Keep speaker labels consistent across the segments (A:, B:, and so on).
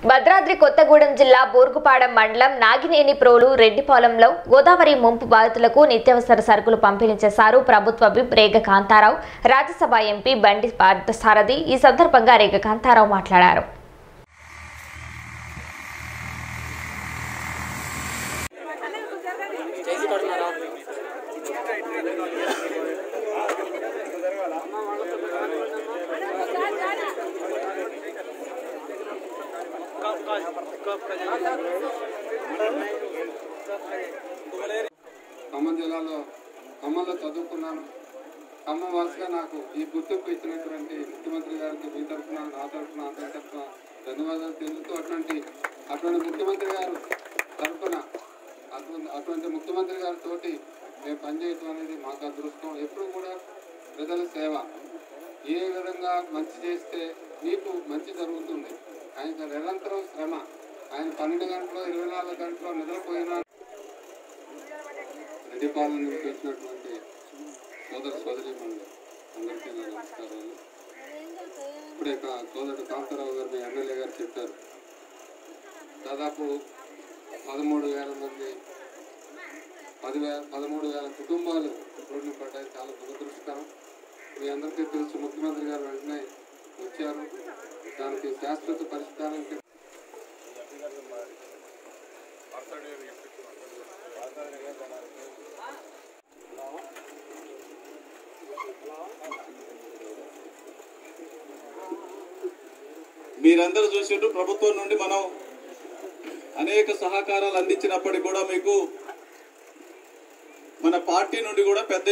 A: భద్రాద్రి కొత్తగూడెం జిల్లా బూర్గుపాడెం మండలం నాగినేని ప్రోలు రెడ్డిపాలెంలో గోదావరి ముంపు బాధితులకు నిత్యావసర సరుకులు పంపిణీ చేశారు ప్రభుత్వ విప్ రేగ కాంతారావు రాజ్యసభ ఎంపీ బండి పార్థసారథి ఈ సందర్భంగా రేగ కాంతారావు మాట్లాడారు
B: ఖమ్మం జిల్లాలో ఖమ్మంలో చదువుకున్నాను ఖమ్మం వాసిగా నాకు ఈ గుర్తింపు ఇచ్చినటువంటి ముఖ్యమంత్రి గారికి మీ తరఫున నా తరఫున అందరి తరఫున ధన్యవాదాలు తెలుపుతూ అటువంటి అటువంటి ముఖ్యమంత్రి గారు తరఫున అటువంటి అటువంటి ముఖ్యమంత్రి గారితో మేము పనిచేయటం అనేది మాకు అదృష్టం ఎప్పుడు కూడా ప్రజల సేవ ఏ విధంగా మంచి చేస్తే మీకు మంచి జరుగుతుంది ఆయన నిరంతరం శ్రమ ఆయన పన్నెండు గంటలు ఇరవై నాలుగు గంటలు నిద్రపోయినా రెడ్డిపాలెం నుంచి వచ్చినటువంటి సోదర సోదరి అందరికీ నా నమస్కారాలు ఇప్పుడే కా- సోదరుడు కాంతారావు గారు మీ ఎమ్మెల్యే గారు చెప్పారు దాదాపు పదమూడు వేల మంది పదివేల పదమూడు వేల కుటుంబాలు రోడ్డు పడ్డాయి చాలా దురదృష్టకరం మీ అందరికీ తెలుసు ముఖ్యమంత్రి గారు వెంటనే వచ్చారు దానికి శాశ్వత పరిష్కారం
C: మీరందరూ చూసిండ్రు ప్రభుత్వం నుండి మనం అనేక సహకారాలు అందించినప్పటికీ కూడా మీకు మన పార్టీ నుండి కూడా పెద్ద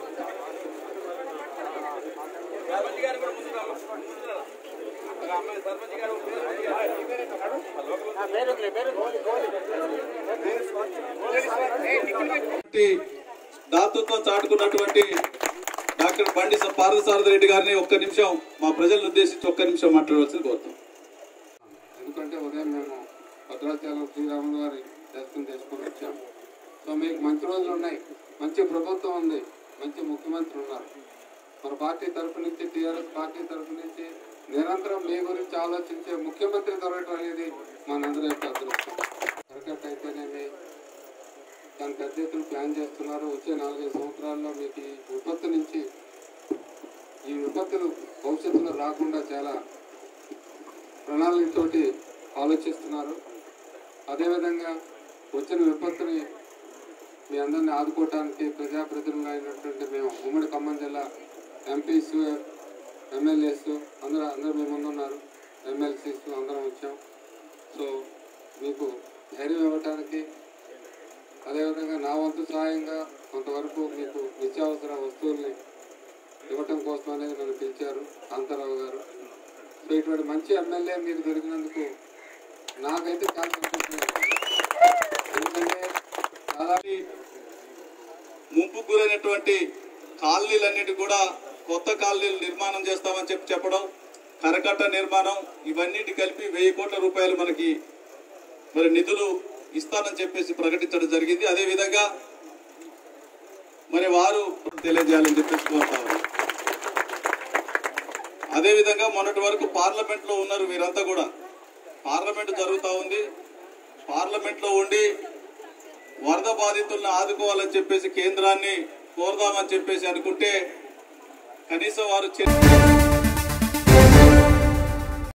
C: దాతృత్వం చాటుకున్నటువంటి డాక్టర్ బండి స- పార్థసారథి రెడ్డి గారిని ఒక్క నిమిషం మా ప్రజలను ఉద్దేశించి ఒక్క నిమిషం మాట్లాడవలసింది కోరుతాం
B: ఎందుకంటే ఉదయం మేము భద్రాచలం శ్రీరాములు వారి దర్శనం చేసుకుని వచ్చాం సో మీకు మంచి రోజులు ఉన్నాయి మంచి ప్రభుత్వం ఉంది మంచి ముఖ్యమంత్రి ఉన్నారు మన పార్టీ తరఫు నుంచి టీఆర్ఎస్ పార్టీ తరఫు నుంచి నిరంతరం మీ గురించి ఆలోచించే ముఖ్యమంత్రి దొరకటం అనేది మనందరి యొక్క అదృష్టం కరకట్ట అయితేనేమి దాని పెద్ద ఎత్తున ప్లాన్ చేస్తున్నారు వచ్చే నాలుగైదు సంవత్సరాల్లో మీకు ఈ విపత్తు నుంచి ఈ విపత్తులు భవిష్యత్తులో రాకుండా చాలా ప్రణాళికతోటి ఆలోచిస్తున్నారు అదేవిధంగా వచ్చిన విపత్తుని మీ అందరిని ఆదుకోవటానికి ప్రజాప్రతినిధులు అయినటువంటి మేము ఉమ్మడి ఖమ్మం జిల్లా ఎంపీస్ ఎమ్మెల్యేస్ అందరూ అందరూ మీ ముందు ఉన్నారు ఎమ్మెల్సీస్ అందరం వచ్చాం సో మీకు ధైర్యం ఇవ్వటానికి అదేవిధంగా నా వంతు సహాయంగా కొంతవరకు మీకు నిత్యావసర వస్తువుల్ని ఇవ్వటం కోసం అనేది నన్ను పిలిచారు కాంతారావు గారు సో ఇటువంటి మంచి ఎమ్మెల్యే మీకు దొరికినందుకు నాకైతే చాలా సంతోషంగా ఉంది. ఎందుకంటే దాదాపు
C: ముంపు గురైనటువంటి కాలనీలన్నిటి కూడా కొత్త కాలనీలు నిర్మాణం చేస్తామని చెప్పి చెప్పడం కరకట్ట నిర్మాణం ఇవన్నిటి కలిపి వెయ్యి కోట్ల రూపాయలు మనకి మరి నిధులు ఇస్తానని చెప్పేసి ప్రకటించడం జరిగింది అదే విధంగా మరి వారు తెలియజేయాలని చెప్పేసి కోరుతా ఉన్నాం. అదే విధంగా మొన్నటి వరకు పార్లమెంట్ లో ఉన్నారు వీరంతా కూడా పార్లమెంట్ జరుగుతా ఉంది పార్లమెంట్ లో ఉండి వరద బాధితులను ఆదుకోవాలని చెప్పేసి కేంద్రాన్ని కోరదామని చెప్పేసి అనుకుంటే కనీసం వారు చర్య